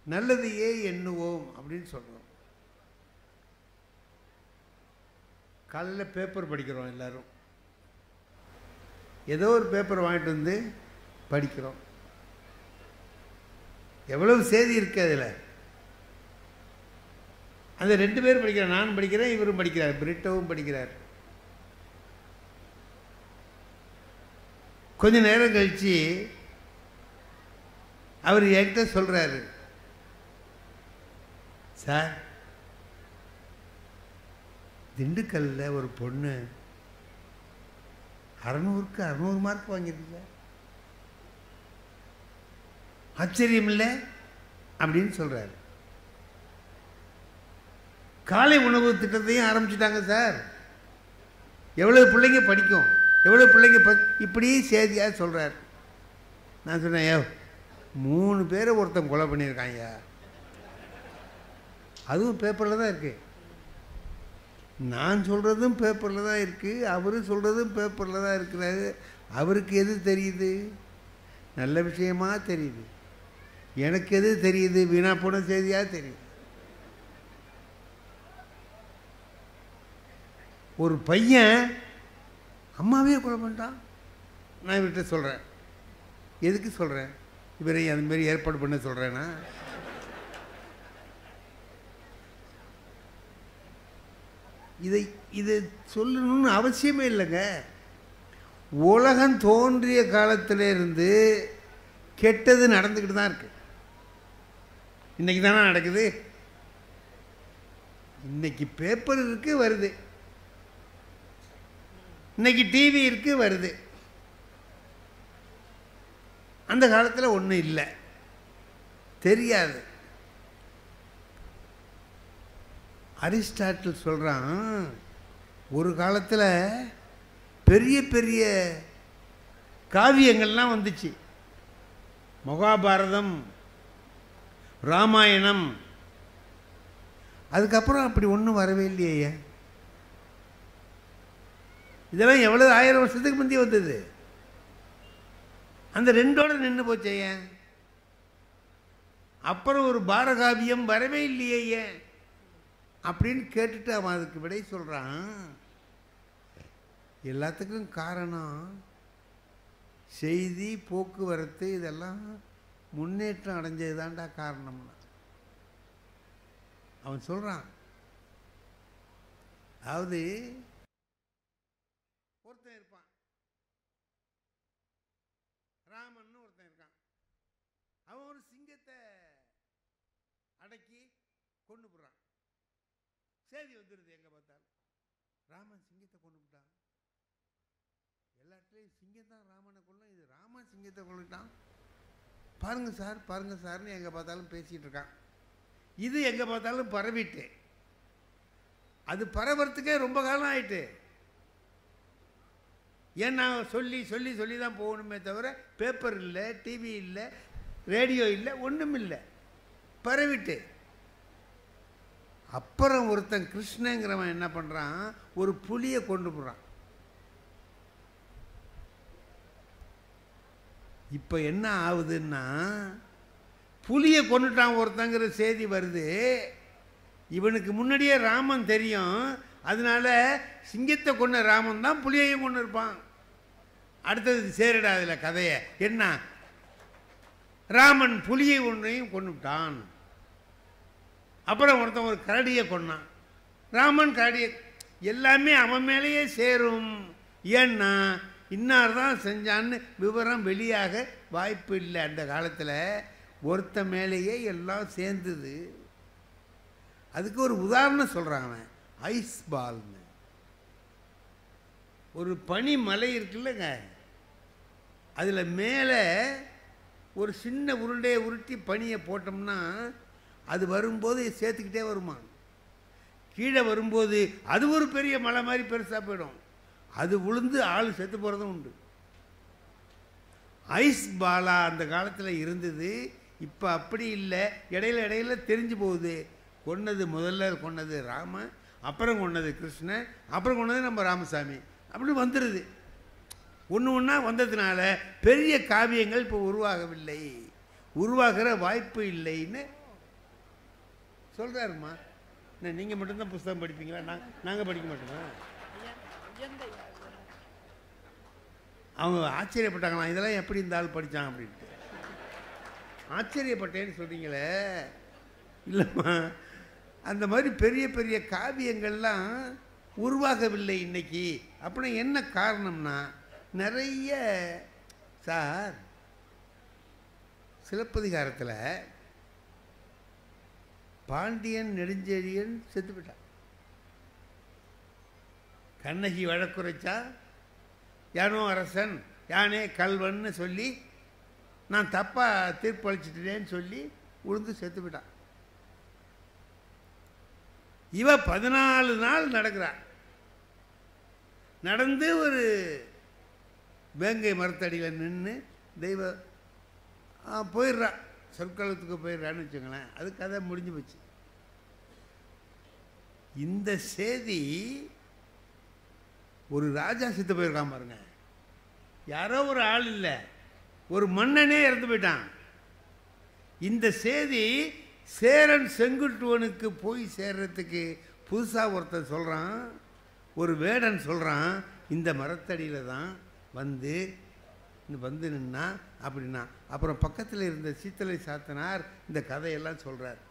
நல்லதையே எண்ணுவோம் அப்படின்னு சொல்கிறோம் காலையில் பேப்பர் படிக்கிறோம் எல்லாரும் ஏதோ ஒரு பேப்பர் வாங்கிட்டு வந்து படிக்கிறோம் எவ்வளவு செய்தி இருக்கு அதில் அந்த ரெண்டு பேரும் படிக்கிறேன் நான் படிக்கிறேன் இவரும் படிக்கிறார் பிரிட்டோவும் படிக்கிறார் கொஞ்ச நேரம் கழிச்சு அவர் என்கிட்ட சொல்றாரு சார் திண்டுக்கல்ல ஒரு பொண்ணு அறநூறுக்கு அறநூறு மார்க் வாங்கியிருக்கு சார் ஆச்சரியம் இல்லை அப்படின்னு சொல்றாரு காலை உணவு திட்டத்தையும் ஆரம்பிச்சிட்டாங்க சார் எவ்வளவு பிள்ளைங்க படிக்கும் எவ்வளவு பிள்ளைங்க ப இப்படி செய்தியாக சொல்றார் நான் சொன்னேன் ஏ மூணு பேரை ஒருத்தன் கொலை பண்ணியிருக்காங்க அதுவும் பேப்பரில் தான் இருக்கு நான் சொல்கிறதும் பேப்பரில் தான் இருக்குது அவர் சொல்கிறதும் பேப்பரில் தான் இருக்கிறாரு அவருக்கு எது தெரியுது நல்ல விஷயமா தெரியுது எனக்கு எது தெரியுது வீணா போன செய்தியாக தெரியுது ஒரு பையன் அம்மாவே கொலை பண்ணிட்டான் நான் இவர்கிட்ட சொல்கிறேன் எதுக்கு சொல்கிறேன் இவரை அந்த மாதிரி ஏற்பாடு பண்ண சொல்கிறேன்னா இதை இதை சொல்லணும்னு அவசியமே இல்லைங்க உலகம் தோன்றிய காலத்திலிருந்து கெட்டது நடந்துக்கிட்டு தான் இருக்கு இன்னைக்கு தானே நடக்குது இன்னைக்கு பேப்பர் இருக்கு வருது இன்னைக்கு டிவி இருக்கு வருது அந்த காலத்தில் ஒன்றும் இல்லை தெரியாது அரிஸ்டாட்டில் சொல்கிறான் ஒரு காலத்தில் பெரிய பெரிய காவியங்கள்லாம் வந்துச்சு மகாபாரதம் ராமாயணம் அதுக்கப்புறம் அப்படி ஒன்றும் வரவே இல்லையே இதெல்லாம் எவ்வளவு ஆயிரம் வருஷத்துக்கு முந்தைய வந்தது அந்த ரெண்டோட நின்று போச்சே ஏன் அப்புறம் ஒரு பாரகாவியம் வரவே இல்லையே ஏன் அப்படின்னு கேட்டுட்டு அவன் அதுக்கு விடை சொல்கிறான் எல்லாத்துக்கும் காரணம் செய்தி போக்குவரத்து இதெல்லாம் முன்னேற்றம் அடைஞ்சது தான்டா காரணம்னா அவன் சொல்கிறான் அதாவது ஒருத்தன் இருப்பான் ராமன் ஒருத்தன் இருக்கான் அவன் ஒரு சிங்கத்தை அடக்கி கொண்டு போடுறான் செய்தி வந்துடுது எங்க பார்த்தாலும் ராமன் சிங்கத்தை கொண்டு விட்டான் எல்லா இடத்துலையும் சிங்கம் தான் ராமனை கொல்லும் இது ராமன் சிங்கத்தை கொண்டுட்டான் பாருங்க சார் பாருங்க சார்னு எங்க பார்த்தாலும் பேசிட்டு இருக்கான் இது எங்க பார்த்தாலும் பரவிட்டு அது பரவறதுக்கே ரொம்ப காலம் ஆயிட்டு ஏன்னா சொல்லி சொல்லி சொல்லி தான் போகணுமே தவிர பேப்பர் இல்லை டிவி இல்லை ரேடியோ இல்லை ஒன்றும் இல்லை பரவிட்டு அப்புறம் ஒருத்தன் கிருஷ்ணங்கிறவன் என்ன பண்ணுறான் ஒரு புலியை கொண்டு போகிறான் இப்போ என்ன ஆகுதுன்னா புலியை கொண்டுட்டான் ஒருத்தங்கிற செய்தி வருது இவனுக்கு முன்னாடியே ராமன் தெரியும் அதனால சிங்கத்தை கொண்ட ராமன் தான் புலியையும் கொண்டு இருப்பான் அடுத்தது சேரிடா அதில் கதையை என்ன ராமன் புலியை ஒன்றையும் கொண்டுட்டான் அப்புறம் ஒருத்தன் ஒரு கரடியை கொன்னான் ராமன் கரடியை எல்லாமே அவன் மேலேயே சேரும் ஏன்னா இன்னார் தான் செஞ்சான்னு விவரம் வெளியாக வாய்ப்பு இல்லை அந்த காலத்தில் ஒருத்த மேலேயே எல்லாம் சேர்ந்தது அதுக்கு ஒரு உதாரணம் சொல்கிறான் அவன் ஐஸ் பால்னு ஒரு பனி மலை இருக்குல்லங்க அதில் மேலே ஒரு சின்ன உருண்டையை உருட்டி பனியை போட்டோம்னா அது வரும்போது சேர்த்துக்கிட்டே வருமா கீழே வரும்போது அது ஒரு பெரிய மலை மாதிரி பெருசாக போயிடும் அது விழுந்து ஆள் செத்து போகிறதும் உண்டு ஐஸ் பாலா அந்த காலத்தில் இருந்தது இப்போ அப்படி இல்லை இடையில இடையில தெரிஞ்சு போகுது கொன்னது முதல்ல கொன்னது ராமன் அப்புறம் கொன்னது கிருஷ்ணன் அப்புறம் கொன்னது நம்ம ராமசாமி அப்படி வந்துடுது ஒன்று ஒன்றா வந்ததுனால பெரிய காவியங்கள் இப்போ உருவாகவில்லை உருவாகிற வாய்ப்பு இல்லைன்னு சொல்கிறாருமா என்ன நீங்கள் மட்டும்தான் புஸ்தகம் படிப்பீங்களா நாங்கள் நாங்கள் படிக்க மாட்டோமா அவங்க ஆச்சரியப்பட்டாங்களாம் இதெல்லாம் எப்படி இந்த ஆள் படித்தான் அப்படின்ட்டு ஆச்சரியப்பட்டேன்னு சொல்கிறீங்களே இல்லைம்மா அந்த மாதிரி பெரிய பெரிய காவியங்கள்லாம் உருவாகவில்லை இன்னைக்கு அப்படின்னா என்ன காரணம்னா நிறைய சார் சிலப்பதிகாரத்தில் பாண்டியன் நெடுஞ்செழியன் செத்து போயிட்டான் கண்ணகி வழக்குரைச்சா யானோ அரசன் யானே கல்வன்னு சொல்லி நான் தப்பாக தீர்ப்பளிச்சிட்டேன்னு சொல்லி உளுந்து செத்து விட்டான் இவ பதினாலு நாள் நடக்கிறா நடந்து ஒரு வேங்கை மரத்தடியில் நின்று தெய்வ ஆ, போயிடுறா சொற்களத்துக்கு போயிடுறான்னு வச்சுங்களேன் அது கதை முடிஞ்சு போச்சு இந்த செய்தி ஒரு ராஜா செத்து போயிருக்கான் பாருங்க யாரோ ஒரு ஆள் இல்லை ஒரு மன்னனே இறந்து போயிட்டான் இந்த செய்தி சேரன் செங்குட்டுவனுக்கு போய் சேர்றதுக்கு புதுசாக ஒருத்தன் சொல்கிறான் ஒரு வேடன் சொல்கிறான் இந்த மரத்தடியில் தான் வந்து இந்த வந்து நின்னா அப்படின்னா அப்புறம் பக்கத்தில் இருந்த சீத்தலை சாத்தனார் இந்த கதையெல்லாம் சொல்கிறார்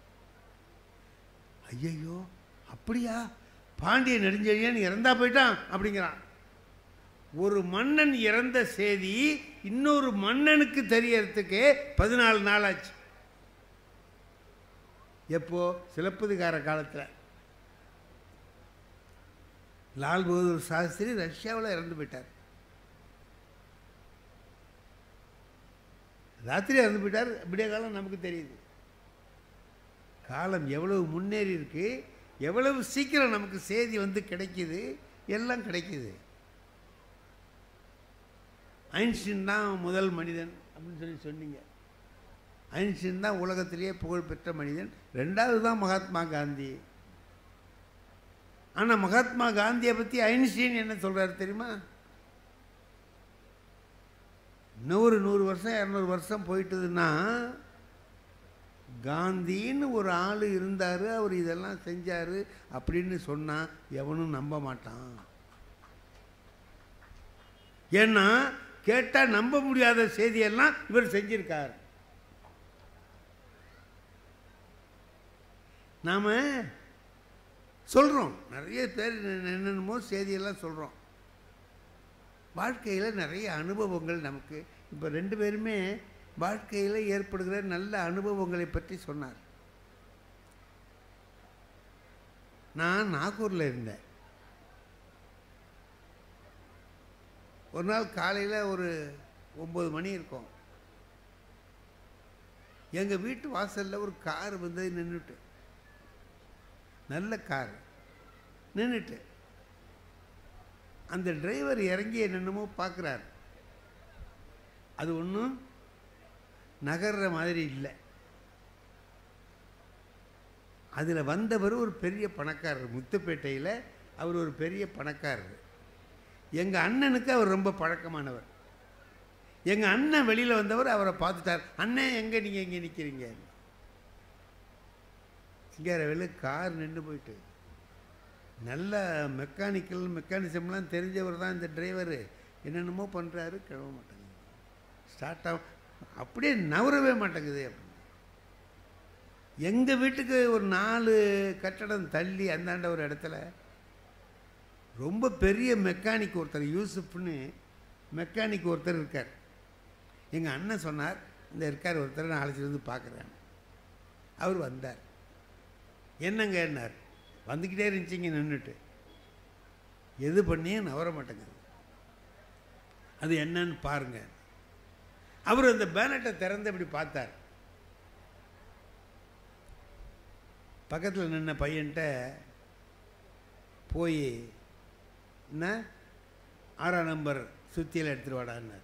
ஐயையோ அப்படியா பாண்டிய நெடுஞ்செழியன் இறந்தா போயிட்டான் அப்படிங்கிறான் ஒரு மன்னன் இறந்த செய்தி இன்னொரு மன்னனுக்கு தெரியறதுக்கு பதினாலு நாள் ஆச்சு எப்போ சிலப்பதிகார காலத்தில் லால் பகதூர் சாஸ்திரி ரஷ்யாவில் இறந்து போயிட்டார் ராத்திரி இறந்து போயிட்டார் விடிய காலம் நமக்கு தெரியுது காலம் எவ்வளவு முன்னேறி இருக்கு எவ்வளவு சீக்கிரம் நமக்கு செய்தி வந்து கிடைக்குது எல்லாம் கிடைக்குது ஐன்ஸ்டீன் தான் முதல் மனிதன் அப்படின்னு சொல்லி சொன்னீங்க ஐன்ஸ்டீன் தான் உலகத்திலேயே புகழ்பெற்ற மனிதன் ரெண்டாவது தான் மகாத்மா காந்தி ஆனால் மகாத்மா காந்தியை பற்றி ஐன்ஸ்டீன் என்ன சொல்கிறாரு தெரியுமா நூறு நூறு வருஷம் இரநூறு வருஷம் போயிட்டுதுன்னா காந்தின்னு ஒரு ஆள் இருந்தார் அவர் இதெல்லாம் செஞ்சார் அப்படின்னு சொன்னால் எவனும் நம்ப மாட்டான் ஏன்னா கேட்டால் நம்ப முடியாத செய்தியெல்லாம் இவர் செஞ்சிருக்கார் நாம் சொல்கிறோம் நிறைய பேர் என்னென்னமோ செய்தியெல்லாம் சொல்கிறோம் வாழ்க்கையில் நிறைய அனுபவங்கள் நமக்கு இப்போ ரெண்டு பேருமே வாழ்க்கையில் ஏற்படுகிற நல்ல அனுபவங்களை பற்றி சொன்னார் நான் நாகூரில் இருந்தேன் ஒரு நாள் காலையில் ஒரு ஒம்பது மணி இருக்கும் எங்கள் வீட்டு வாசலில் ஒரு கார் வந்து நின்றுட்டு நல்ல கார் நின்றுட்டு அந்த டிரைவர் இறங்கி என்னென்னமோ பார்க்குறாரு அது ஒன்றும் நகர்ற மாதிரி இல்லை அதில் வந்தவர் ஒரு பெரிய பணக்காரர் முத்துப்பேட்டையில் அவர் ஒரு பெரிய பணக்காரர் எங்கள் அண்ணனுக்கு அவர் ரொம்ப பழக்கமானவர் எங்கள் அண்ணன் வெளியில் வந்தவர் அவரை பார்த்துட்டார் அண்ணன் எங்கே நீங்கள் இங்கே நிற்கிறீங்க சிங்காரவேலு கார் நின்று போயிட்டு நல்ல மெக்கானிக்கல் மெக்கானிசம்லாம் தெரிஞ்சவர் தான் இந்த டிரைவரு என்னென்னமோ பண்ணுறாரு கிளம்ப மாட்டேங்குது ஸ்டார்ட் ஆகும் அப்படியே நவரவே மாட்டேங்குது அப்படின்னு எங்கள் வீட்டுக்கு ஒரு நாலு கட்டடம் தள்ளி அந்தாண்ட ஒரு இடத்துல ரொம்ப பெரிய மெக்கானிக் ஒருத்தர் யூசுப்னு மெக்கானிக் ஒருத்தர் இருக்கார் எங்கள் அண்ணன் சொன்னார் இந்த இருக்கார் ஒருத்தர் நான் அழைச்சிட்டு வந்து பார்க்குறேன் அவர் வந்தார் என்னங்கன்னார் வந்துக்கிட்டே இருந்துச்சிங்க நின்றுட்டு எது பண்ணியும் நவர மாட்டேங்குது அது என்னன்னு பாருங்க அவர் அந்த பேனட்டை திறந்து இப்படி பார்த்தார் பக்கத்தில் நின்ன பையன்ட்ட போய் என்ன ஆறாம் நம்பர் சுத்தியல் எடுத்துகிட்டு வாடான்னார்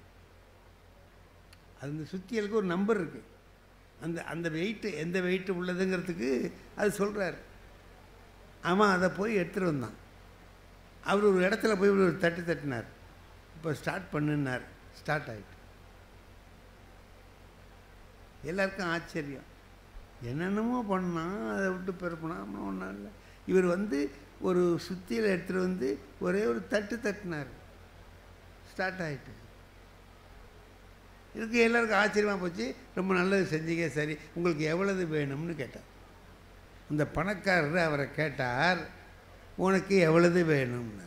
அந்த சுத்தியலுக்கு ஒரு நம்பர் இருக்குது அந்த அந்த வெயிட்டு எந்த வெயிட்டு உள்ளதுங்கிறதுக்கு அது சொல்கிறார் அவன் அதை போய் எடுத்துகிட்டு வந்தான் அவர் ஒரு இடத்துல போய் ஒரு தட்டு தட்டினார் இப்போ ஸ்டார்ட் பண்ணுன்னார் ஸ்டார்ட் ஆகிட்டு எல்லாருக்கும் ஆச்சரியம் என்னென்னமோ பண்ணான் அதை விட்டு பிறப்பினா ஒன்றும் இல்லை இவர் வந்து ஒரு சுத்தியில் எடுத்துகிட்டு வந்து ஒரே ஒரு தட்டு தட்டினார் ஸ்டார்ட் ஆகிட்டு இதுக்கு எல்லாருக்கும் ஆச்சரியமாக போச்சு ரொம்ப நல்லது செஞ்சீங்க சரி உங்களுக்கு எவ்வளவு வேணும்னு கேட்டார் அந்த பணக்காரர் அவரை கேட்டார் உனக்கு எவ்வளவு வேணும்னார்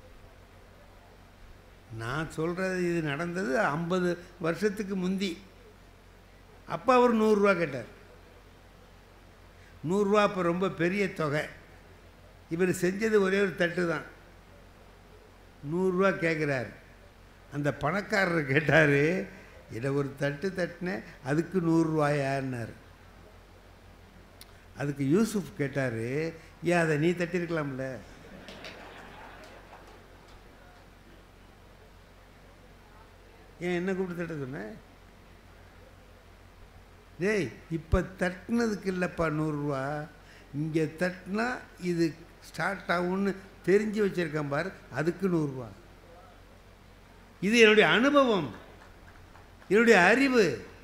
நான் சொல்கிறது இது நடந்தது ஐம்பது வருஷத்துக்கு முந்தி அப்போ அவர் நூறுரூவா கேட்டார் நூறுரூவா இப்போ ரொம்ப பெரிய தொகை இவர் செஞ்சது ஒரே ஒரு தட்டு தான் நூறுரூவா கேட்குறாரு அந்த பணக்காரர் கேட்டார் இதை ஒரு தட்டு தட்டினேன் அதுக்கு நூறுரூவாயான்னார் அதுக்கு யூசுஃப் கேட்டார் ஏன் அதை நீ தட்டியிருக்கலாம்ல ஏன் என்ன கூப்பிட்டு தட்ட சொன்ன டேய் இப்போ தட்டினதுக்கு இல்லைப்பா நூறுரூவா இங்கே தட்டினா இது ஸ்டார்ட் ஆகும்னு தெரிஞ்சு வச்சுருக்கேன் பார் அதுக்கு நூறுரூவா இது என்னுடைய அனுபவம் என்னுடைய அறிவு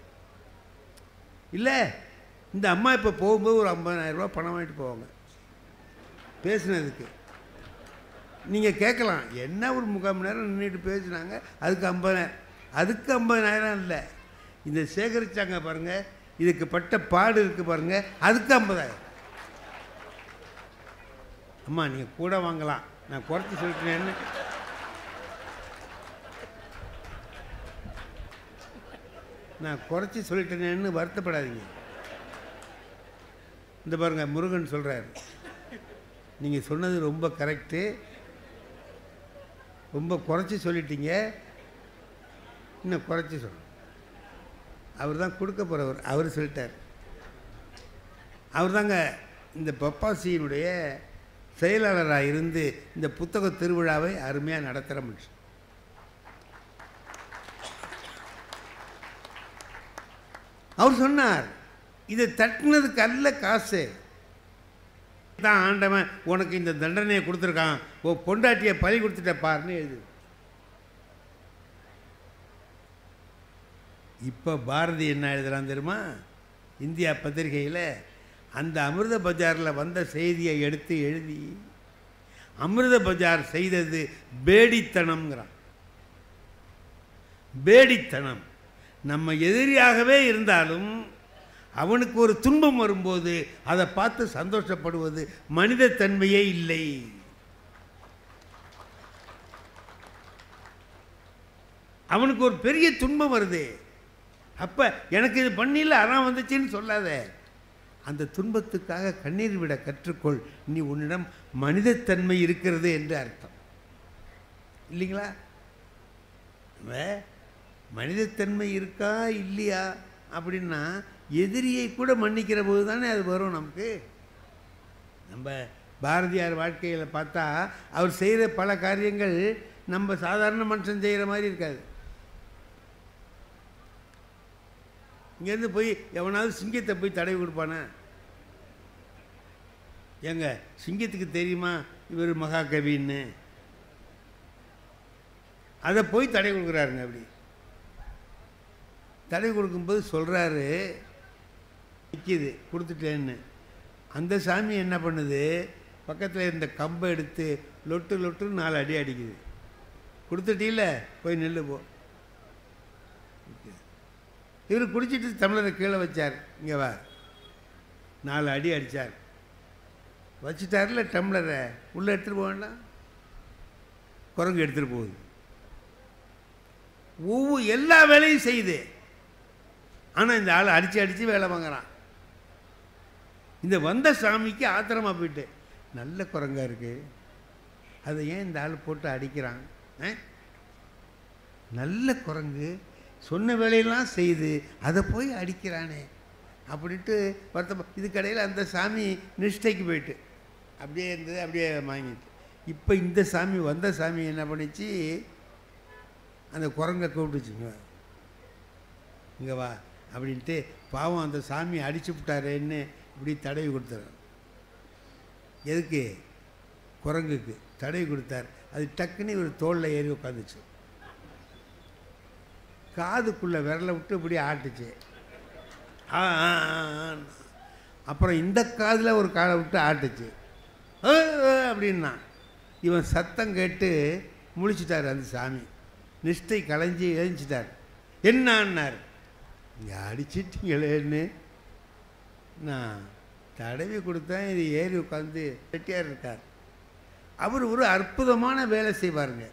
இல்லை இந்த அம்மா இப்போ போகும்போது ஒரு ஐம்பதாயிரரூபா பணம் வாங்கிட்டு போவாங்க பேசுனதுக்கு நீங்கள் கேட்கலாம் என்ன ஒரு முக்கால் மணி நேரம் நின்றுட்டு பேசுனாங்க அதுக்கு ஐம்பதாயிரம் அதுக்கு ஐம்பதாயிரம் இல்லை இந்த சேகரித்தாங்க பாருங்கள் இதுக்கு பட்ட பாடு இருக்குது பாருங்கள் அதுக்கு ஐம்பதாயிரம் அம்மா நீங்கள் கூட வாங்கலாம் நான் குறைச்சி சொல்லிட்டேன்னு நான் குறைச்சி சொல்லிட்டேனேன்னு வருத்தப்படாதீங்க இந்த பாருங்க முருகன் சொல்கிறார் நீங்கள் சொன்னது ரொம்ப கரெக்டு ரொம்ப குறைச்சி சொல்லிட்டீங்க இன்னும் குறைச்சி சொல்லணும் அவர் தான் கொடுக்க போகிறவர் அவர் சொல்லிட்டார் அவர் தாங்க இந்த பப்பாசியினுடைய செயலாளராக இருந்து இந்த புத்தக திருவிழாவை அருமையாக நடத்துகிற மனுஷன் அவர் சொன்னார் இதை தட்டினதுக்கு அல்ல காசு தான் ஆண்டவன் உனக்கு இந்த தண்டனையை கொடுத்துருக்கான் ஓ பொண்டாட்டியை பழி கொடுத்துட்ட பாருன்னு எழுது இப்போ பாரதி என்ன எழுதுறான் தெரியுமா இந்தியா பத்திரிகையில் அந்த அமிர்த பஜாரில் வந்த செய்தியை எடுத்து எழுதி அமிர்த பஜார் செய்தது பேடித்தனம்ங்கிறான் பேடித்தனம் நம்ம எதிரியாகவே இருந்தாலும் அவனுக்கு ஒரு துன்பம் வரும்போது அதை பார்த்து சந்தோஷப்படுவது மனித தன்மையே இல்லை அவனுக்கு ஒரு பெரிய துன்பம் வருது அப்போ எனக்கு இது பண்ணில அதான் வந்துச்சுன்னு சொல்லாத அந்த துன்பத்துக்காக கண்ணீர் விட கற்றுக்கொள் நீ உன்னிடம் மனிதத்தன்மை இருக்கிறது என்று அர்த்தம் இல்லைங்களா அவன் மனிதத்தன்மை இருக்கா இல்லையா அப்படின்னா எதிரியை கூட மன்னிக்கிற போது தானே அது வரும் நமக்கு நம்ம பாரதியார் வாழ்க்கையில் பார்த்தா அவர் செய்கிற பல காரியங்கள் நம்ம சாதாரண மனுஷன் செய்கிற மாதிரி இருக்காது இங்கேருந்து போய் எவனாவது சிங்கத்தை போய் தடவி கொடுப்பானே ஏங்க சிங்கத்துக்கு தெரியுமா இவர் மகாகவின்னு அதை போய் தடை கொடுக்குறாருங்க அப்படி தடை கொடுக்கும்போது சொல்கிறாரு நிற்கிது கொடுத்துட்டேன்னு அந்த சாமி என்ன பண்ணுது பக்கத்தில் இருந்த கம்பை எடுத்து லொட்டு லொட்டுன்னு நாலு அடி அடிக்குது கொடுத்துட்டீல போய் நெல்லு போ இவர் குடிச்சிட்டு தமிழரை கீழே வச்சார் இங்கே வா நாலு அடி அடித்தார் வச்சுட்டார்ல டம்ளரை உள்ளே எடுத்துகிட்டு போக வேண்டாம் குரங்கு எடுத்துகிட்டு போகுது ஒவ்வொரு எல்லா வேலையும் செய்யுது ஆனால் இந்த ஆள் அடித்து அடித்து வேலை வாங்குறான் இந்த வந்த சாமிக்கு ஆத்திரமாக போயிட்டு நல்ல குரங்கா இருக்கு அதை ஏன் இந்த ஆள் போட்டு அடிக்கிறான் ஆ? நல்ல குரங்கு சொன்ன வேலையெல்லாம் செய்து அதை போய் அடிக்கிறானே அப்படின்ட்டு வருத்தம் இதுக்கடையில் அந்த சாமி நிஷ்டைக்கு போயிட்டு அப்படியே இருந்தது அப்படியே வாங்கிட்டு இப்போ இந்த சாமி வந்த சாமி என்ன பண்ணிச்சு அந்த குரங்கை கூப்பிட்டுச்சுங்க இங்கே வா அப்படின்ட்டு பாவம் அந்த சாமி அடிச்சு விட்டாரேன்னு இப்படி தடவி கொடுத்தாரு எதுக்கு குரங்குக்கு தடவி கொடுத்தார் அது டக்குன்னு இவர் தோளில் ஏறி உட்காந்துச்சு காதுக்குள்ளே விரலை விட்டு இப்படி ஆட்டுச்சு ஆ ஆ, ஆ, ஆன்னு. அப்புறம் இந்த காதில் ஒரு காலை விட்டு ஆட்டுச்சு "ஏ, ஏ" அப்படின்னா இவன் சத்தம் கேட்டு முழிச்சிட்டார் அந்த சாமி நிஷ்டை களைஞ்சி எழுஞ்சிட்டார் என்னான்னார் இங்கே அடிச்சிட்டீங்களேன்னு நான் தடவி கொடுத்தேன் இது ஏறி உட்காந்து செட்டியார் இருக்கார் அவர் ஒரு அற்புதமான வேலை செய்வாருங்க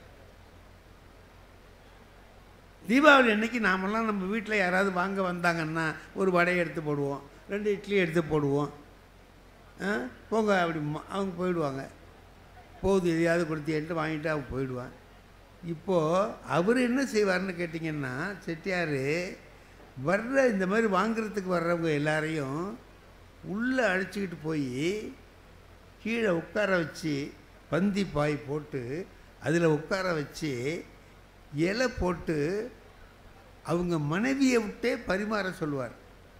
தீபாவளி அன்னைக்கு நாமெல்லாம் நம்ம வீட்டில் யாராவது வாங்க வந்தாங்கன்னா ஒரு வடையை எடுத்து போடுவோம் ரெண்டு இட்லி எடுத்து போடுவோம் ஆ, போங்க அப்படி ம- அவங்க போயிடுவாங்க போகுது எதையாவது கொடுத்தியன்ட்டு வாங்கிட்டு அவங்க போயிடுவான் இப்போது அவர் என்ன செய்வார்னு கேட்டிங்கன்னா செட்டியார் வர்ற இந்த மாதிரி வாங்குறதுக்கு வர்றவங்க எல்லாரையும் உள்ளே அழைச்சிக்கிட்டு போய் கீழே உட்கார வச்சு பந்தி பாய் போட்டு அதில் உட்கார வச்சு இலை போட்டு அவங்க மனைவியை விட்டே பரிமாற சொல்லுவார்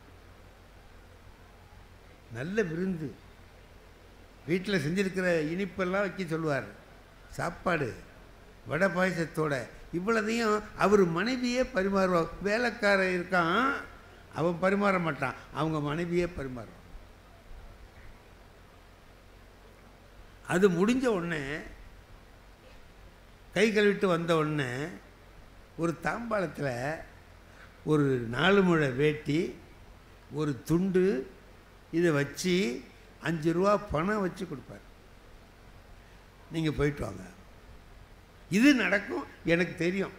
நல்ல விருந்து வீட்டில் செஞ்சிருக்கிற இனிப்பெல்லாம் வைக்க சொல்லுவார் சாப்பாடு வடை பாயசத்தோட இவ்வளதையும் அவர் மனைவியே பரிமாறுவார் வேலைக்காரன் இருக்கான் அவன் பரிமாற மாட்டான் அவங்க மனைவியே பரிமாறுவான் அது முடிஞ்ச உடனே கை கழுவிட்டு வந்த உடனே ஒரு தாம்பாளத்தில் ஒரு நாலு முழ வேட்டி ஒரு துண்டு இதை வச்சு அஞ்சு ரூபா பணம் வச்சு கொடுப்பார் நீங்கள் போயிட்டு வாங்க இது நடக்கும் எனக்கு தெரியும்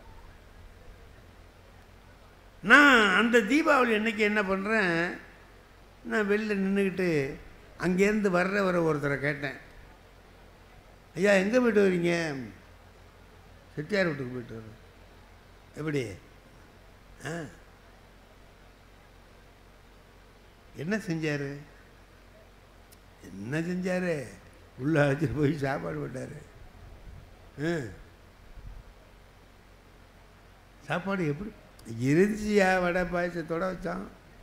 நான் அந்த தீபாவளி அன்னைக்கு என்ன பண்ணுறேன் நான் வெளில நின்றுக்கிட்டு அங்கேருந்து வர்ற வர ஒருத்தரை கேட்டேன் ஐயா எங்கே போயிட்டு வரீங்க செட்டியார் வீட்டுக்கு போயிட்டு வரோம் எப்படி ஆ என்ன செஞ்சார் என்ன செஞ்சார் உள்ள வச்சுட்டு போய் சாப்பாடு போட்டார் ஆ சாப்பாடு எப்படி இருந்துச்சியா வடை பாயசத்தோட வச்சான்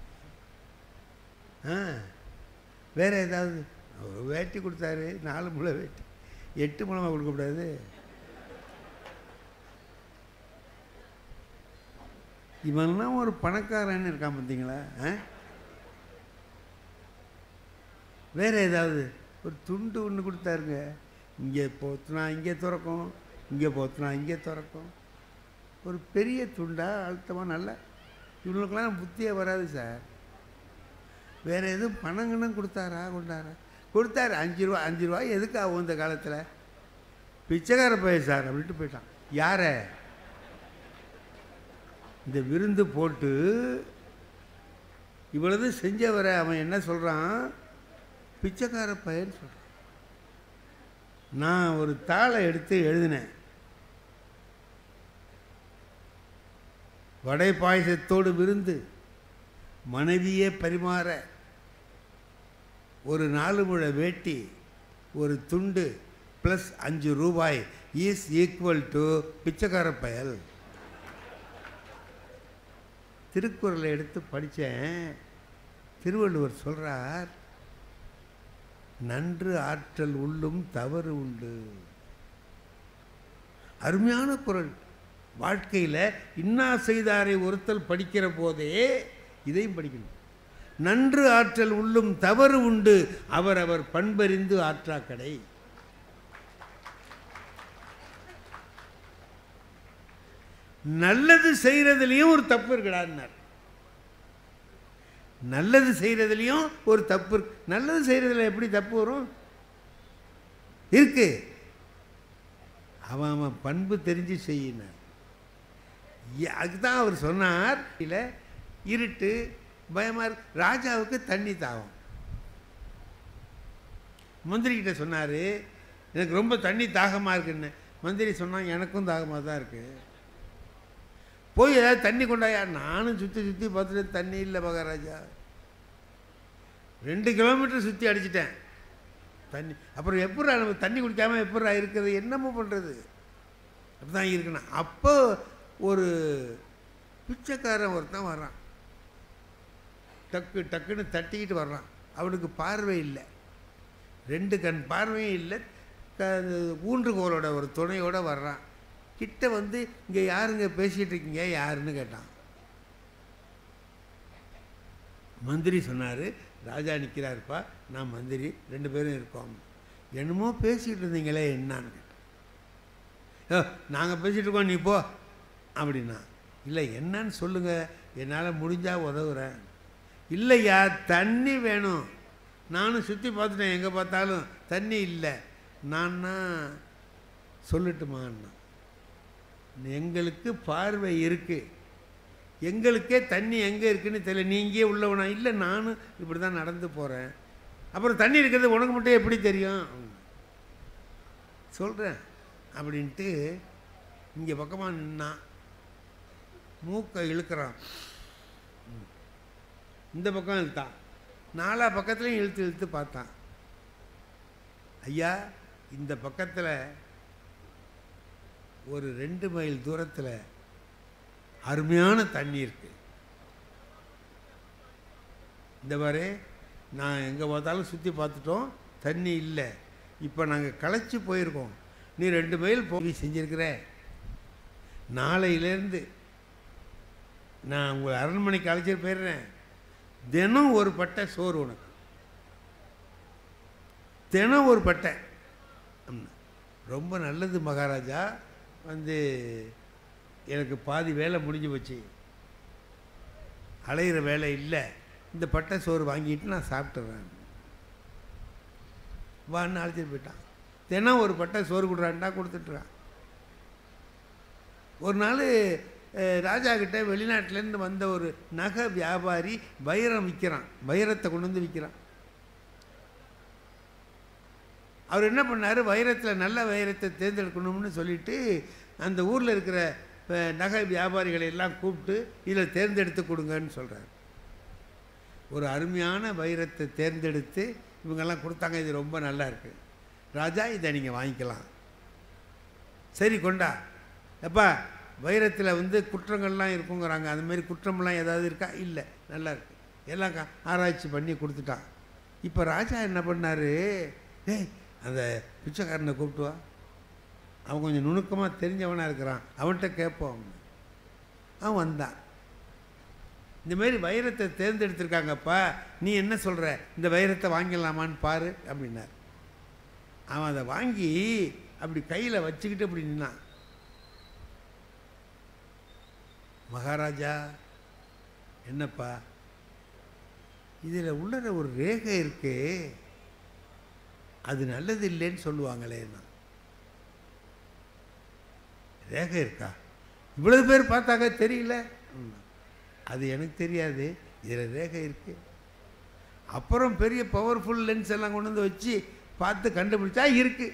ஆ வேறு ஏதாவது ஒரு வேட்டி கொடுத்தாரு நாலு முளை வேட்டி எட்டு முழமாக கொடுக்கக்கூடாது இவன்லாம் ஒரு பணக்காரன்னு இருக்கான் பார்த்தீங்களா ஆ வேறு ஏதாவது ஒரு துண்டு ஒன்று கொடுத்தாருங்க இங்கே போத்துனா இங்கே திறக்கும் இங்கே போத்துனா இங்கே திறக்கும் ஒரு பெரிய துண்டா அழுத்தமாக நல்லா இவங்களுக்கெல்லாம் புத்தியே வராது சார் வேறு எதுவும் பணங்கன்னு கொடுத்தாரா கொண்டாரா கொடுத்தாரு அஞ்சு ரூபா அஞ்சு ரூபா எதுக்கு ஆகும் இந்த காலத்தில் பிச்சைக்கார பையன் சார் அப்படின்ட்டு போயிட்டான் யாரை இந்த விருந்து போட்டு இவ்வளவு செஞ்சவரை அவன் என்ன சொல்கிறான் பிச்சைக்கார பையன் சொல்கிறான் நான் ஒரு தாளை எடுத்து எழுதினேன் வடை பாயசத்தோடு விருந்து மனைவியே பரிமாற ஒரு நாலு முழ வேட்டி ஒரு துண்டு ப்ளஸ் அஞ்சு ரூபாய் இஸ் ஈக்குவல் டு பிச்சைக்கார பயல் திருக்குறளை எடுத்து படித்தேன் திருவள்ளுவர் சொல்கிறார் நன்று ஆற்றல் உள்ளும் தவறு உண்டு அருமையான குரல் வாழ்க்கையில் இன்னா செய்தாரை ஒருத்தல் படிக்கிற போதே இதையும் படிக்கணும் நன்று ஆற்றல் உள்ளும் தவறு உண்டு அவர் அவர் பண்பறிந்து ஆற்றாக்கடை நல்லது செய்கிறதுலையும் ஒரு தப்பு இருக்குடான்னார் நல்லது செய்கிறதுலையும் ஒரு தப்பு இருக்கு நல்லது செய்கிறதுல எப்படி தப்பு வரும் இருக்கு அவன் அவன் பண்பு தெரிஞ்சு செய்யினார் ஏ- அதுதான் அவர் சொன்னார் இல்லை இருட்டு பயமாக இருக்கு ராஜாவுக்கு தண்ணி தாகம் மந்திரிக்கிட்ட சொன்னார் எனக்கு ரொம்ப தண்ணி தாகமாக இருக்குன்னு மந்திரி சொன்னான் எனக்கும் தாகமாக தான் இருக்குது போய் ஏதாவது தண்ணி கொண்டாயா நானும் சுற்றி சுற்றி பார்த்துட்டு தண்ணி இல்லை மகாராஜா ரெண்டு கிலோமீட்டர் சுற்றி அடிச்சிட்டேன் தண்ணி அப்புறம் எப்படா நம்ம தண்ணி குடிக்காமல் எப்படா இருக்கிறது என்னமோ பண்ணுறது அப்படிதான் இருக்கணும் அப்போ ஒரு பிச்சைக்காரன் ஒருத்தன் வர்றான் டக்கு டக்குன்னு தட்டிக்கிட்டு வர்றான் அவனுக்கு பார்வை இல்லை ரெண்டு கண் பார்வையும் இல்லை க ஊன்றுகோலோட ஒரு துணையோட வர்றான் கிட்ட வந்து இங்கே யாருங்க பேசிகிட்டு இருக்கீங்க யாருன்னு கேட்டான் மந்திரி சொன்னார் ராஜா நிற்கிறாருப்பா நான் மந்திரி ரெண்டு பேரும் இருக்கோம் என்னமோ பேசிகிட்டு இருந்தீங்களே என்னான்னு கேட்டேன் நாங்கள் பேசிகிட்டு இருக்கோம் நீ போ அப்படின்னா இல்லை என்னன்னு சொல்லுங்கள் என்னால் முடிஞ்சால் உதவுறேன் இல்லையா தண்ணி வேணும் நானும் சுற்றி பார்த்துட்டேன் எங்கே பார்த்தாலும் தண்ணி இல்லை நான்னா சொல்லட்டுமான்னா எங்களுக்கு பார்வை இருக்குது எங்களுக்கே தண்ணி எங்கே இருக்குன்னு தெரியல நீ இங்கேயே உள்ளவனா இல்லை நானும் இப்படி தான் நடந்து போகிறேன் அப்புறம் தண்ணி இருக்கிறது உனக்கு மட்டும் எப்படி தெரியும் சொல்கிறேன் அப்படின்ட்டு இங்கே பக்கமாக நின்னான் மூக்கை இழுக்கிறான் இந்த பக்கம் இழுத்தான் நாலா பக்கத்துலையும் இழுத்து இழுத்து பார்த்தான் ஐயா இந்த பக்கத்தில் ஒரு ரெண்டு மைல் தூரத்தில் அருமையான தண்ணி இருக்கு இந்த மாதிரி நான் எங்கே பார்த்தாலும் சுற்றி பார்த்துட்டோம் தண்ணி இல்லை இப்போ நாங்கள் களைச்சி போயிருக்கோம் நீ ரெண்டு மைல் போய் செஞ்சிருக்கிற நாளையிலேருந்து நான் உங்களை அரண்மனைக்கு அழைச்சிட்டு போயிடுறேன் தினம் ஒரு பட்டை சோறு உனக்கு தினம் ஒரு பட்டை அப்படின்னா, ரொம்ப நல்லது மகாராஜா வந்து எனக்கு பாதி வேலை முடிஞ்சு போச்சு அலையிற வேலை இல்லை இந்த பட்டை சோறு வாங்கிட்டு நான் சாப்பிட்டுறேன் வான்னு அழைச்சிட்டு போயிட்டான் தினம் ஒரு பட்டை சோறு கொடுறான்டா கொடுத்துட்றான் ஒரு நாள் அஹ், ராஜா கிட்ட வெளிநாட்டிலேருந்து வந்த ஒரு நகை வியாபாரி வைரம் விற்கிறான் வைரத்தை கொண்டு வந்து விற்கிறான் அவர் என்ன பண்ணார் வைரத்தில் நல்ல வைரத்தை தேர்ந்தெடுக்கணும்னு சொல்லிட்டு அந்த ஊரில் இருக்கிற அஹ், நகை வியாபாரிகளை எல்லாம் கூப்பிட்டு இதில் தேர்ந்தெடுத்து கொடுங்கன்னு சொல்கிறார் ஒரு அருமையான வைரத்தை தேர்ந்தெடுத்து இவங்கெல்லாம் கொடுத்தாங்க இது ரொம்ப நல்லா இருக்கு ராஜா இதை நீங்கள் வாங்கிக்கலாம் சரி கொண்டா எப்பா வைரத்தில் வந்து குற்றங்கள்லாம் இருக்குங்கிறாங்க அந்த மாதிரி குற்றமெல்லாம் ஏதாவது இருக்கா இல்லை நல்லா இருக்கு எல்லாம் கா- ஆராய்ச்சி பண்ணி கொடுத்துட்டான் இப்போ ராஜா என்ன பண்ணார் ஏய் அந்த பிச்சைக்காரனை கூப்பிட்டு வா அவன் கொஞ்சம் நுணுக்கமாக தெரிஞ்சவனாக இருக்கிறான் அவன்கிட்ட கேட்போம் அவன் அவன் வந்தான் இந்த மாதிரி வைரத்தை தேர்ந்தெடுத்திருக்காங்கப்பா நீ என்ன சொல்கிற இந்த வைரத்தை வாங்கிடலாமான்னு பாரு அப்படின்னார் அவன் அதை வாங்கி அப்படி கையில் வச்சுக்கிட்டு அப்படி நின்னான் மகாராஜா என்னப்பா இதில் உள்ளற ஒரு ரேகை இருக்கே அது நல்லது இல்லைன்னு சொல்லுவாங்களேன்னா ரேகை இருக்கா இவ்வளவு பேர் பார்த்தாங்க தெரியல ம். அது எனக்கு தெரியாது இதில் ரேகை இருக்கு அப்புறம் பெரிய பவர்ஃபுல் லென்ஸ் எல்லாம் கொண்டு வந்து வச்சு பார்த்து கண்டுபிடிச்சா இருக்கு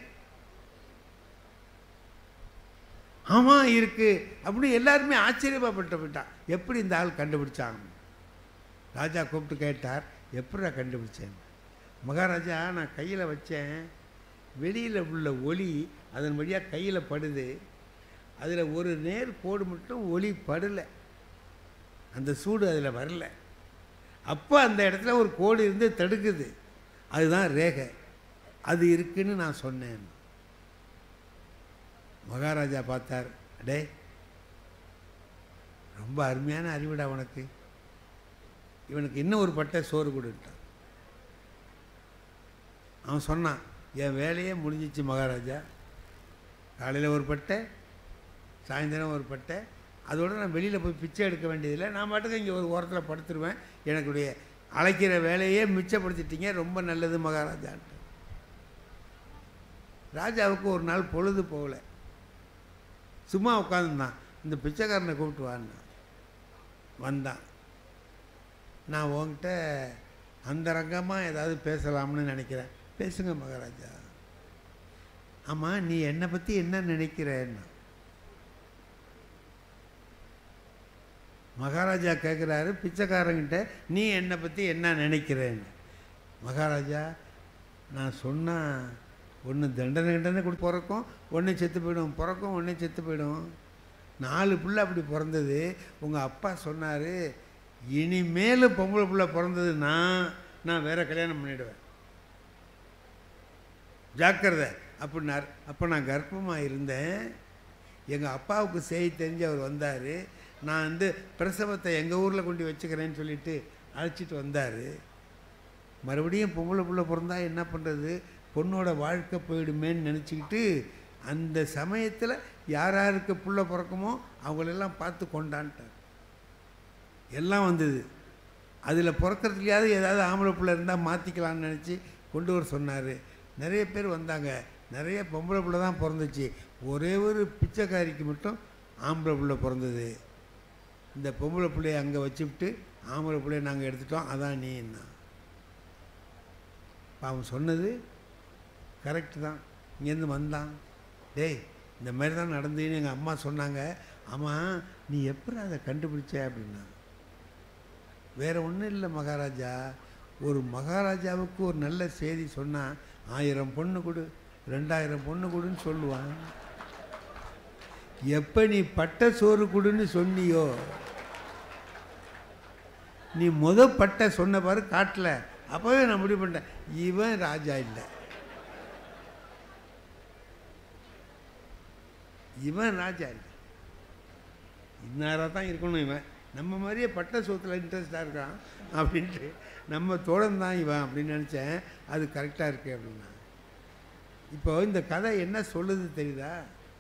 ஆமாம் இருக்கு அப்படின்னு எல்லாருமே ஆச்சரியப்பட்டு போயிட்டான் எப்படி இந்த ஆள் கண்டுபிடிச்சாங்க ராஜா கூப்பிட்டு கேட்டார் எப்படிடா கண்டுபிடிச்சேன் மகாராஜா நான் கையில் வச்சேன் வெளியில் உள்ள ஒளி அதன் வழியாக கையில் படுது அதில் ஒரு நேர் கோடு மட்டும் ஒளி படலை அந்த சூடு அதில் வரல அப்போ அந்த இடத்துல ஒரு கோடு இருந்து தடுக்குது அதுதான் ரேகை அது இருக்குன்னு நான் சொன்னேன் மகாராஜா பார்த்தார் அடே ரொம்ப அருமையான அறிவுடா உனக்கு இவனுக்கு இன்னும் ஒரு பட்டை சோறு கொடுட்டான் அவன் சொன்னான் என் வேலையே முடிஞ்சிச்சு மகாராஜா காலையில் ஒரு பட்டை சாயந்தரம் ஒரு பட்டை அதோட நான் வெளியில் போய் பிச்சை எடுக்க வேண்டியதில்லை நான் பாட்டுக்கு இங்கே ஒரு ஓரத்தில் படுத்துருவேன் எனக்குடைய அழைக்கிற வேலையே மிச்சப்படுத்திட்டீங்க ரொம்ப நல்லது மகாராஜான்ட்டு ராஜாவுக்கு ஒரு நாள் பொழுது போகல சும்மா உட்காந்துருந்தான் இந்த பிச்சைக்காரனை கூப்பிட்டு வான்னா வந்தான் நான் உன்கிட்ட அந்தரங்கமாக ஏதாவது பேசலாம்னு நினைக்கிறேன் பேசுங்க மகாராஜா ஆமாம் நீ என்னை பற்றி என்ன நினைக்கிறேன்னா மகாராஜா கேட்குறாரு பிச்சைக்காரங்கிட்ட நீ என்னை பற்றி என்ன நினைக்கிறேன்னு மகாராஜா நான் சொன்னால் ஒன்று தண்டனை கிண்டனை கொடு பிறக்கும் ஒன்று செத்து போயிடும் பிறக்கும் ஒன்று செத்து போயிடும் நாலு பிள்ளை அப்படி பிறந்தது உங்கள் அப்பா சொன்னார் இனிமேலும் பொம்பளை பிள்ளை பிறந்தது நான் நான் வேற கல்யாணம் பண்ணிடுவேன் ஜாக்கிரதை அப்படின்னார் அப்போ நான் கர்ப்பமாக இருந்தேன் எங்கள் அப்பாவுக்கு செய்தி தெரிஞ்சு அவர் வந்தார் நான் வந்து பிரசவத்தை எங்கள் ஊரில் கொண்டு வச்சுக்கிறேன்னு சொல்லிட்டு அழைச்சிட்டு வந்தார் மறுபடியும் பொம்பளை புள்ள பிறந்தா என்ன பண்ணுறது பொண்ணோட வாழ்க்கை போயிடுமேன்னு நினச்சிக்கிட்டு அந்த சமயத்தில் யார் யாருக்கு புள்ள பிறக்குமோ அவங்களெல்லாம் பார்த்து கொண்டான்ட்டார் எல்லாம் வந்தது அதில் பிறக்கிறதுலையாவது ஏதாவது ஆம்பளை பிள்ளை இருந்தால் மாற்றிக்கலாம்னு நினச்சி கொண்டு வர சொன்னார் நிறைய பேர் வந்தாங்க நிறைய பொம்பளை பிள்ளை தான் பிறந்துச்சு ஒரே ஒரு பிச்சைக்காரிக்கு மட்டும் ஆம்பளை பிள்ளை பிறந்தது இந்த பொம்பளை பிள்ளைய அங்கே வச்சுவிட்டு ஆம்பளை பிள்ளைய நாங்கள் எடுத்துட்டோம் அதான் நீ என்ன அவன் சொன்னது கரெக்டு தான் இங்கேருந்து வந்தான் டேய் இந்த மாதிரி தான் நடந்ததுன்னு எங்கள் அம்மா சொன்னாங்க ஆமாம் நீ எப்படி அதை கண்டுபிடிச்ச அப்படின்னா வேற ஒன்றும் இல்லை மகாராஜா ஒரு மகாராஜாவுக்கு ஒரு நல்ல செய்தி சொன்னால் ஆயிரம் பொண்ணு கொடு ரெண்டாயிரம் பொண்ணு கொடுன்னு சொல்லுவான் எப்போ நீ பட்ட சோறு கொடுன்னு சொன்னியோ நீ முத பட்ட சொன்ன பாரு காட்டல அப்போவே நான் முடிவு பண்ணிட்டேன் இவன் ராஜா இல்லை இவன் ராஜா இல்லை இன்னாராக தான் இருக்கணும் இவன் நம்ம மாதிரியே பட்ட சோத்தில் இன்ட்ரெஸ்டாக இருக்கான் அப்படின்ட்டு நம்ம தோழன் தான் இவன் அப்படின்னு நினச்சேன் அது கரெக்டாக இருக்கு அப்படின்னா இப்போ இந்த கதை என்ன சொல்லுது தெரியுதா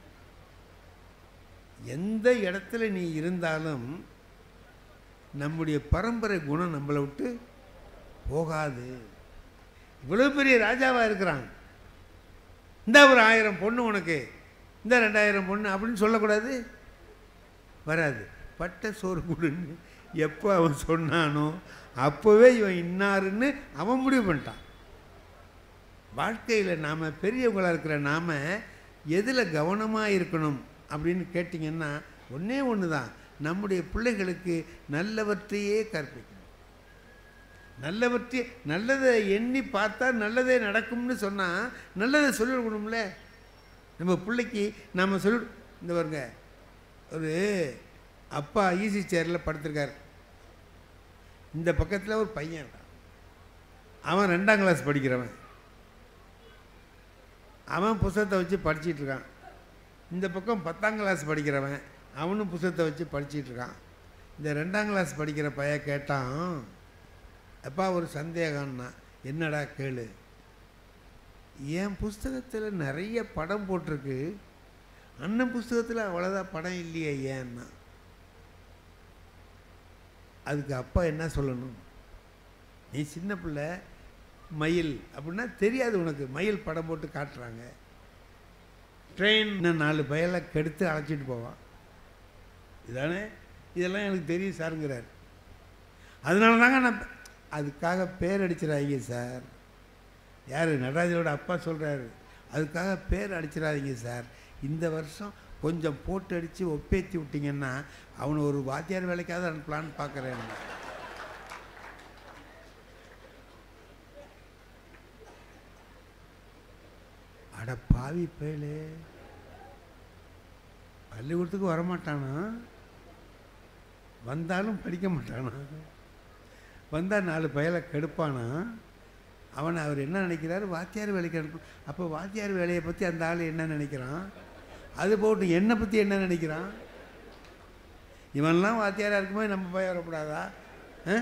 எந்த இடத்துல நீ இருந்தாலும் நம்முடைய பரம்பரை குணம் நம்மளை விட்டு போகாது இவ்வளோ பெரிய ராஜாவாக இருக்கிறான் இந்த ஒரு ஆயிரம் பொண்ணு உனக்கு இந்த ரெண்டாயிரம் பொண்ணு அப்படின்னு சொல்லக்கூடாது வராது பட்ட சோறு கொடுன்னு எப்போ அவன் சொன்னானோ அப்போவே இவன் இன்னாருன்னு அவன் முடிவு பண்ணிட்டான் வாழ்க்கையில் நாம் பெரியவங்களாக இருக்கிற நாம் எதில் கவனமாக இருக்கணும் அப்படின்னு கேட்டிங்கன்னா ஒன்றே ஒன்று தான் நம்முடைய பிள்ளைகளுக்கு நல்லவற்றையே கற்பிக்கணும் நல்லவற்றை நல்லதை எண்ணி பார்த்தா நல்லதே நடக்கும்னு சொன்னால் நல்லதை சொல்லிக் கொடுக்கணும்ல நம்ம பிள்ளைக்கு நம்ம சொல் இந்த பாருங்க ஒரு அப்பா ஈசி சேரில் படுத்திருக்கார் இந்த பக்கத்தில் ஒரு பையன் இருக்கான் அவன் ரெண்டாம் கிளாஸ் படிக்கிறவன் அவன் புத்தகத்தை வச்சு படிச்சிட்டு இருக்கான் இந்த பக்கம் பத்தாம் கிளாஸ் படிக்கிறவன் அவனும் புத்தகத்தை வச்சு படிச்சிட்டு இருக்கான் இந்த ரெண்டாம் கிளாஸ் படிக்கிற பையன் கேட்டான் அப்பா ஒரு சந்தேகம்னா என்னடா கேளு என் புஸ்தகத்தில் நிறைய படம் போட்டிருக்கு அண்ணன் புஸ்தகத்தில் அவ்வளோதான் படம் இல்லையே ஏன்னா அதுக்கு அப்பா என்ன சொல்லணும் நீ சின்ன பிள்ளை மயில் அப்படின்னா தெரியாது உனக்கு மயில் படம் போட்டு காட்டுறாங்க ட்ரெயின் நாலு பயலை கெடுத்து அழைச்சிட்டு போவான் இதானே இதெல்லாம் எனக்கு தெரியும் சாருங்கிறார் அதனால தாங்க நான் அதுக்காக பேர் அடிச்சிடாதீங்க சார் யார் நடராஜரோட அப்பா சொல்கிறாரு அதுக்காக பேர் அடிச்சிடாதீங்க சார் இந்த வருஷம் கொஞ்சம் போட்டு அடித்து ஒப்பேத்தி விட்டிங்கன்னா அவனை ஒரு வாத்தியார் வேலைக்காவது அனுப்பலான்னு பார்க்குறேன் அட பாவி பயலே பள்ளிக்கூடத்துக்கு வரமாட்டானா வந்தாலும் படிக்க மாட்டானா வந்தால் நாலு பயலை கெடுப்பானா அவனை அவர் என்ன நினைக்கிறாரு வாத்தியார் வேலைக்கு அனுப்பு அப்போ வாத்தியார் வேலையை பற்றி அந்த ஆள் என்ன நினைக்கிறான் அது போட்டு என்னை பற்றி என்ன நினைக்கிறான் இவன்லாம் வாத்தியாராக இருக்கும்போது நம்ம பயம் வரக்கூடாதா ஆ?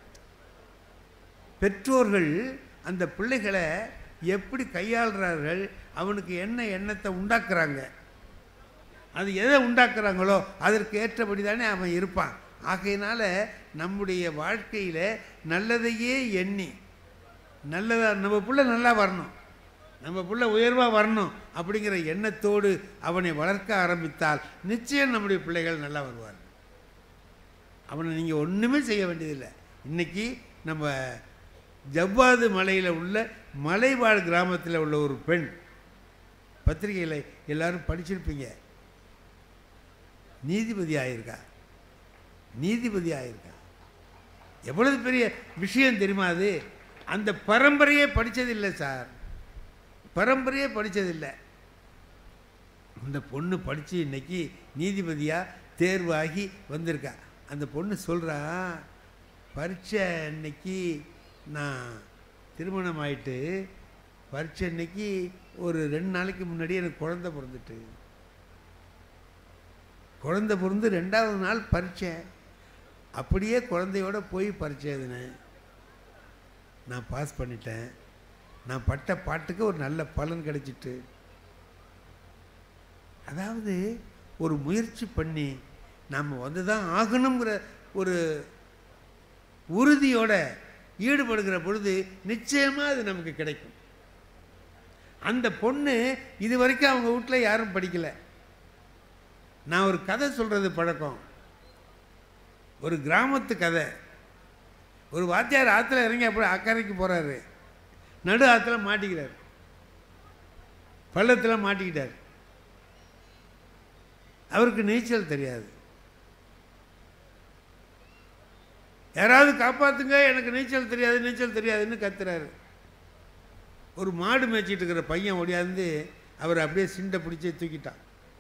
பெற்றோர்கள் அந்த பிள்ளைகளை எப்படி கையாளுறார்கள் அவனுக்கு என்ன எண்ணத்தை உண்டாக்குறாங்க அது எதை உண்டாக்குறாங்களோ அதற்கு ஏற்றபடி தானே அவன் இருப்பான் ஆகையினால நம்முடைய வாழ்க்கையில் நல்லதையே எண்ணி நல்லதா நம்ம புள்ள நல்லா வரணும் நம்ம புள்ள உயர்வாக வரணும் அப்படிங்கிற எண்ணத்தோடு அவனை வளர்க்க ஆரம்பித்தால் நிச்சயம் நம்முடைய பிள்ளைகள் நல்லா வருவார் அவனை நீங்கள் ஒன்றுமே செய்ய வேண்டியதில்லை இன்றைக்கி நம்ம ஜவ்வாது மலையில் உள்ள மலைவாழ் கிராமத்தில் உள்ள ஒரு பெண் பத்திரிகையில் எல்லாரும் படிச்சிருப்பீங்க நீதிபதி ஆயிருக்கா நீதிபதி ஆயிருக்கா எவ்வளவு பெரிய விஷயம் தெரியுமா அது அந்த பரம்பரையே படித்ததில்லை சார் பரம்பரையே படித்ததில்லை அந்த பொண்ணு படித்து இன்னைக்கு நீதிபதியாக தேர்வாகி வந்திருக்கா அந்த பொண்ணு சொல்கிறா பரீட்சை அன்னைக்கு நான் திருமணம் ஆயிட்டு பரீட்சை அன்னைக்கு ஒரு ரெண்டு நாளைக்கு முன்னாடி எனக்கு குழந்தை பிறந்துட்டு குழந்தை பிறந்து ரெண்டாவது நாள் பரீட்சை அப்படியே குழந்தையோட போய் பரீட்சை எழுதினேன் நான் பாஸ் பண்ணிட்டேன் நான் பட்ட பாட்டுக்கு ஒரு நல்ல பலன் கிடைச்சிட்டு அதாவது ஒரு முயற்சி பண்ணி நாம் வந்து தான் ஆகணுங்கிற ஒரு உறுதியோட ஈடுபடுகிற பொழுது நிச்சயமாக அது நமக்கு கிடைக்கும் அந்த பொண்ணு இது வரைக்கும் அவங்க வீட்டில் யாரும் படிக்கலை நான் ஒரு கதை சொல்கிறது பழக்கம் ஒரு கிராமத்து கதை ஒரு வாத்தியார் ஆற்றுல இறங்கி அப்படி அக்கறைக்கு போகிறாரு நடு ஆற்றுல மாட்டிக்கிறார் பள்ளத்தில் மாட்டிக்கிட்டார் அவருக்கு நீச்சல் தெரியாது யாராவது காப்பாத்துங்க எனக்கு நீச்சல் தெரியாது நீச்சல் தெரியாதுன்னு கத்துறாரு ஒரு மாடு மேய்ச்சிட்டு இருக்கிற பையன் ஓடியாந்து அவர் அப்படியே சிண்டை பிடிச்சி தூக்கிட்டான்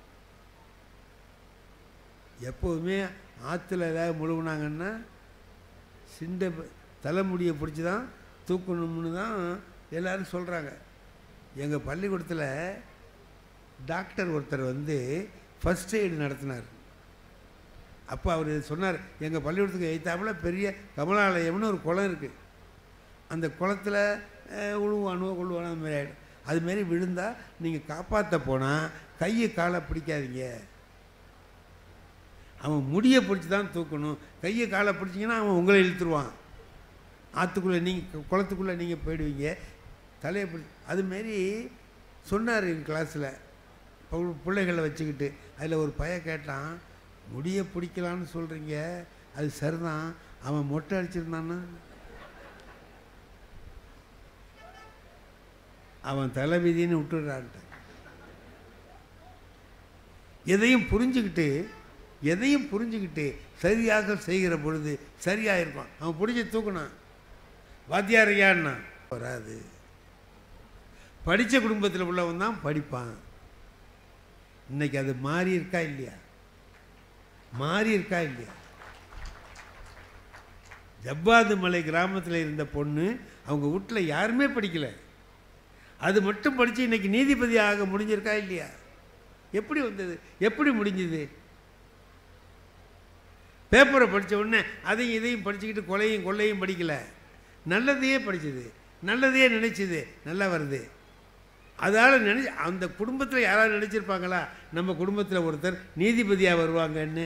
எப்போவுமே ஆற்றுல ஏதாவது முழுகுனாங்கன்னா சிண்டை ப- தலைமுடியை பிடிச்சி தான் தூக்கணும்னு தான் எல்லாரும் சொல்கிறாங்க எங்கள் பள்ளிக்கூடத்தில் டாக்டர் ஒருத்தர் வந்து ஃபஸ்ட் எய்டு நடத்தினார் அப்போ அவர் சொன்னார் எங்கள் பள்ளிக்கூடத்துக்கு எய்த்தாப்புல பெரிய கமலாலயம்னு ஒரு குளம் இருக்குது அந்த குளத்துல அஹ், உழுவானுவோ கொள்ளுவானோ அந்த மாதிரி ஆகிடும் அதுமாரி விழுந்தால் நீங்கள் காப்பாற்ற போனால் கையை காலை பிடிக்காதீங்க அவன் முடியை பிடிச்சி தான் தூக்கணும் கையை காலை பிடிச்சிங்கன்னா அவன் உங்களை இழுத்துருவான் ஆற்றுக்குள்ளே நீங்கள் குளத்துக்குள்ளே நீங்கள் போயிடுவீங்க தலையை பிடி அதுமாரி சொன்னார் எங்கள் கிளாஸில் பிள்ளைகளை வச்சுக்கிட்டு அதில் ஒரு பையன் கேட்டான் முடியை பிடிக்கலான்னு சொல்கிறீங்க அது சரிதான் அவன் மொட்டை அடிச்சிருந்தான்னா அவன் தலைவிதின்னு விட்டுடுறான்ட்டு எதையும் புரிஞ்சுக்கிட்டு எதையும் புரிஞ்சுக்கிட்டு சரியாக செய்கிற பொழுது சரியாக இருக்கும் அவன் பிடிச்சி தூக்குனான் வாத்தியார் ஐயான்னா வராது படித்த குடும்பத்தில் உள்ளவன் தான் படிப்பான் இன்னைக்கு அது மாறி இருக்கா இல்லையா மாறி இருக்கா இல்லையா ஜப்பாது மலை கிராமத்தில் இருந்த பொண்ணு அவங்க வீட்டில் யாருமே படிக்கல அது மட்டும் படித்து இன்னைக்கு நீதிபதி ஆக முடிஞ்சிருக்கா இல்லையா எப்படி வந்தது எப்படி முடிஞ்சது பேப்பரை படித்த உடனே அதையும் இதையும் படிச்சுக்கிட்டு கொலையும் கொள்ளையும் படிக்கல நல்லதையே படிச்சது நல்லதையே நினைச்சது நல்லா வருது அதால் நினை அந்த குடும்பத்தில் யாராவது நினச்சிருப்பாங்களா நம்ம குடும்பத்தில் ஒருத்தர் நீதிபதியாக வருவாங்கன்னு